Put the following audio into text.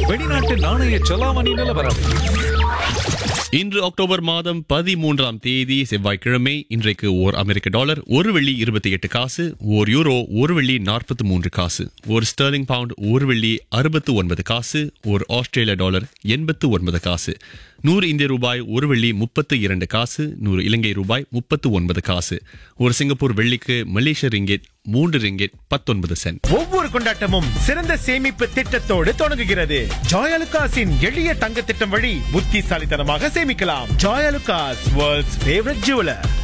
வெளிநாட்டு நாணய செலாவணி நிலவரம் இன்று அக்டோபர் மாதம் பதிமூன்றாம் தேதி செவ்வாய்க்கிழமை இன்றைக்கு ஓர் அமெரிக்க டாலர் ஒரு வெள்ளி இருபத்தி எட்டு காசு ஓர் யூரோ ஒரு வெள்ளி நாற்பத்தி மூன்று காசு ஒரு ஸ்டெர்லிங் பவுண்ட் ஒரு வெள்ளி அறுபத்து ஒன்பது காசு ஒரு ஆஸ்திரேலிய டாலர் எண்பத்து ஒன்பது காசு நூறு இந்திய ரூபாய் ஒரு வெள்ளி முப்பத்து இரண்டு காசு நூறு இலங்கை ரூபாய் முப்பத்து ஒன்பது காசு ஒரு சிங்கப்பூர் வெள்ளிக்கு மலேசிய ரிங்கெட் மூன்று ரிங்கெட் பத்தொன்பது சென்ட் ஒவ்வொரு கொண்டாட்டமும் சிறந்த சேமிப்பு திட்டத்தோடு தொடங்குகிறது ஜாயலுகாஸின் எளிய தங்க திட்டம் வழி புத்திசாலித்தனமாக சேமிக்கலாம் ஜாயலுகாஸ் வேர்ல்ட்ஸ் ஃபேவரட் ஜுவலர்